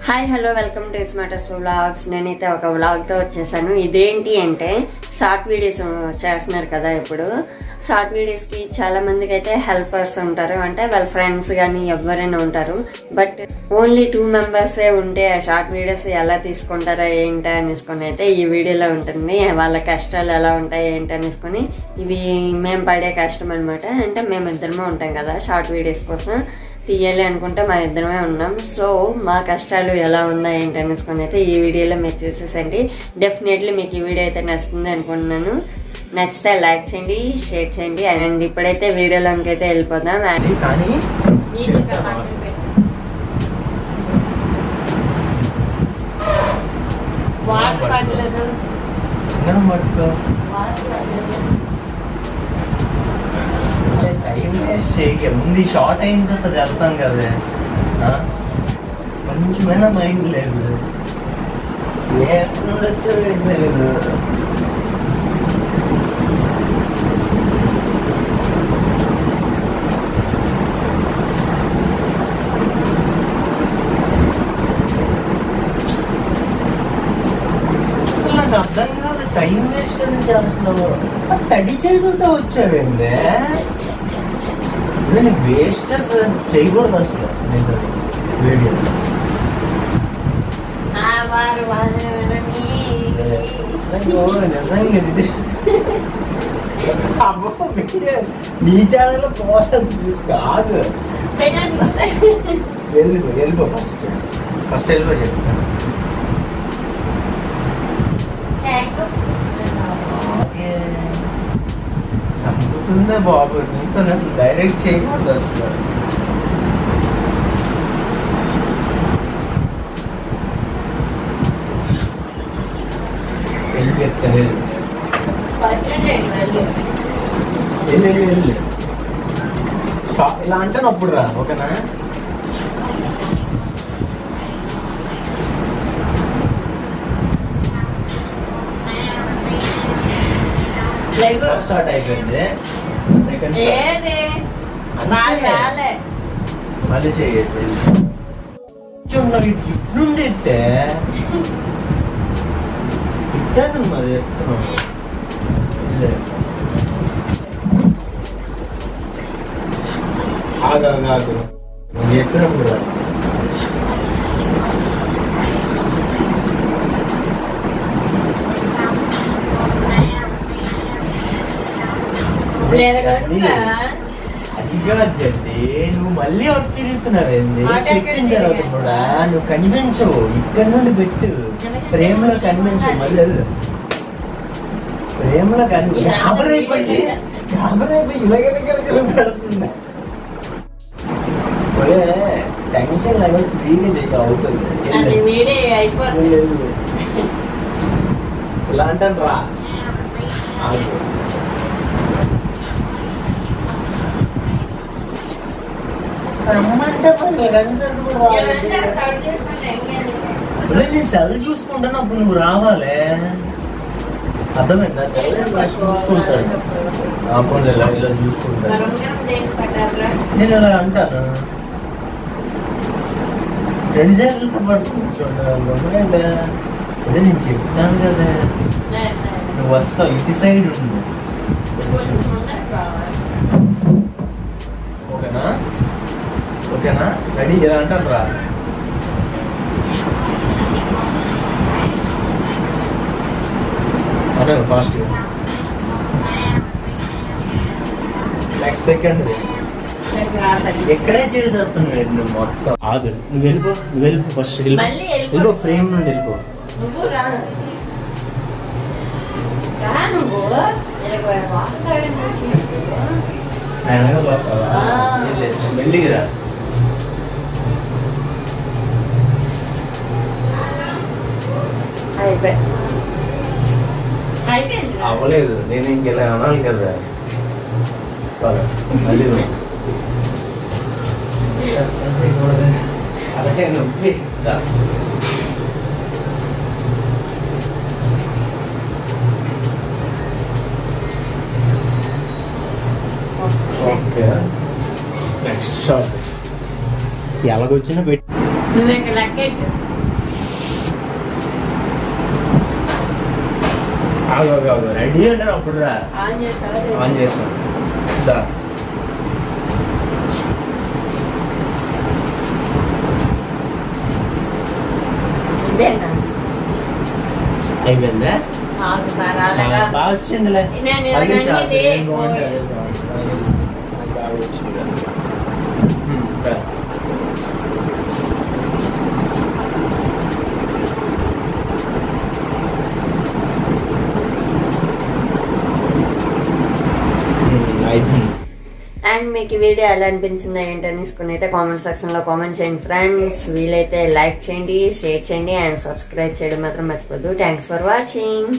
Hi hello welcome to స్మాటస్ vlogs నేనైతే ఒక వ్లాగ్ తో వచ్చేసాను ఇదేంటి అంటే షార్ట్ వీడియోస్ చేస్తున్నారు కదా ఇప్పుడు షార్ట్ వీడియోస్ కి చాలా మందికి అయితే హెల్పర్స్ ఉంటారు అంటే వాళ్ళ ఫ్రెండ్స్ కానీ ఎవరైనా ఉంటారు బట్ ఓన్లీ టూ మెంబర్స్ ఉంటే ఆ షార్ట్ వీడియోస్ ఎలా తీసుకుంటారా ఏంటి అనేసుకొని అయితే ఈ వీడియోలో ఉంటుంది వాళ్ళ కష్టాలు ఎలా ఉంటాయి ఏంటి అనేసుకొని ఇవి మేము పడే కష్టం అనమాట అంటే మేము ఇద్దరమే ఉంటాం కదా షార్ట్ వీడియోస్ కోసం తీయాలి అనుకుంటే మా ఇద్దరమే ఉన్నాం సో మా కష్టాలు ఎలా ఉన్నాయి ఏంటి అనేసుకొని అయితే ఈ వీడియోలో మీరు చూసేసండి డెఫినెట్లీ మీకు ఈ వీడియో అయితే నచ్చుతుంది అనుకుంటున్నాను నచ్చితే లైక్ చేయండి షేర్ చేయండి అండ్ ఇప్పుడైతే వీడియోలోకి అయితే వెళ్ళిపోదాం అది కానీ వాటర్ పడలేదు మనం పట్టుకో టైం వేస్ట్ చేయక ముందు షార్ట్ అయిన తర్వాత వెళ్తాం కదా ఆ? కొంచెమైనా మైండ్ లేదు ఏ ఎక్కడ నుండి వచ్చావో ఏంటి తెలీదు అసలు నాకు అర్థం కాదు టైం వేస్ట్ అని చేస్తున్నావు ఆ తడి చేతులతో వచ్చావేందే నేను వేస్ట్ అసలు చేయకూడదు అసలు నేను వీడియో ఆ వారు వారని అయ్యో, నిజంగా ఇది. అబ్బో, వీడియో నీ ఛానల్లో పోతుంది చూసుకో ఆగు వెళ్ళిపో వెళ్ళిపో ఫస్ట్ ఫస్ట్ వెళ్ళిపో చెప్తాను ఆగే. చంపుతుందే బాబు నీతో అసలు డైరెక్ట్ చేయకూడదు అసలు వెళ్ళి చెప్తాను వెళ్ళి వెళ్ళి వెళ్ళి వెళ్ళి షా- ఇలా అంటే అప్పుడు రా ఓకేనా ఫస్ట్ స్టార్ట్ అయిపోయింది సెకండ్ స్టార్ట్ రాలే మళ్ళీ చేయొద్దు కొంచెం ఇట్లుండి ఇట్టే ఇట్టదు మరి ఎత్తున్నాం ఇల్లే. ఆగు ఆగు ఆగు నేను చెప్పినప్పుడు రా. అది అది కాదు జడ్డి నువ్వు మళ్ళీ ఒకటి తిరుగుతున్నావేంది అటు ఎక్కడ చెప్పిన తర్వాత తిరిగాను? కూడా నువ్వు కనిపించవు ఇక్కడ నుండి పెట్టు ప్రేమ లో కనిపించవు మళ్ళీ వెళ్ళు ప్రేమలో కని ఇది గాబరైపోయి గాబరైపోయి ఇలాగ పెడుతుంది ఒరే టెన్షన్ లెవెల్ ఫ్రీగా చేయ అవుతుంది అది వెళ్ళు. వీడే అయిపోతుంది వెళ్ళు, వెళ్ళు. ఇలా అంటాను రా ఆగు. రమ్మంటే మరి నీకంతా కూడా రావాలి. ఒరేయ్, నేను సెల్ చూసుకుంటాను అప్పుడు నువ్వు రావాలి అర్థమైందా సెల్ ఫస్ట్ చూసుకుంటాను అప్పుడు ఇలా ఇలా చూసుకుంటాను నేను ఇలా అంటాను రెండు సెల్తో పడుతుంది చూడండి ఎందుకంటే అదే నేను చెప్తాను కదా నువ్వు వస్తావు ఇటు సైడ్ ఉండు ఓకేనా ఓకేనా రెడీ ఇలా అంటాను రా అదే ఫాస్ట్ నెక్స్ట్ సెకండ్ ఎక్కడే చేసేస్తున్నావు నువ్వు మొత్తం ఆగు నువ్వు వెళ్ళిపో నువ్వు వెళ్ళిపో ఫస్ట్ వెళ్ళిపో మళ్ళీ వెళ్ళిపో. వెళ్ళిపో ఫ్రేమ్ నుండి వెళ్ళిపో నువ్వు రా రా నువ్వు ఇలాగ వాటర్ తాగడానికి వచ్చినప్పుడు. ఆయన వెనక పోతావా? ఆ. వెళ్ళి, మెల్లిగా రా అయిపోయి అయిపోయింది రా. అవ్వలేదు నేను ఇంకెలా అనాలి కదా పద, మళ్ళీ రా. అలాగే నొప్పి రా. ఓకే నెక్స్ట్ షాట్ ఎలాగొచ్చినా పెట్టి నువ్వు ఇక్కడ లెక్కెట్టు ఆగు ఆగు ఆగు రెడీ అంటే అప్పుడు రా ఆన్ చేసావా ఆన్ చేసాం దా ఇదేనా అయిపోయిందా ఆగు రాలేగా బాగా వచ్చిందిలే నేను అది ఇలాగ చాలు, అన్నీ ఏం బాగుంది, ఓయ్. ఏం బాగుంది. అది బాగా వచ్చింది కదా. హ్మ్, దా. హ్మ్, అయిపోయింది అండ్ మీకు ఈ వీడియో ఎలా అనిపించిందో ఏంటని తీసుకుని అయితే కామెంట్ సెక్షన్ లో కామెంట్ చేయండి ఫ్రెండ్స్ వీలైతే లైక్ చేయండి షేర్ చేయండి అండ్ సబ్స్క్రైబ్ చేయడం మాత్రం మర్చిపోద్దు థ్యాంక్స్ ఫర్ వాచింగ్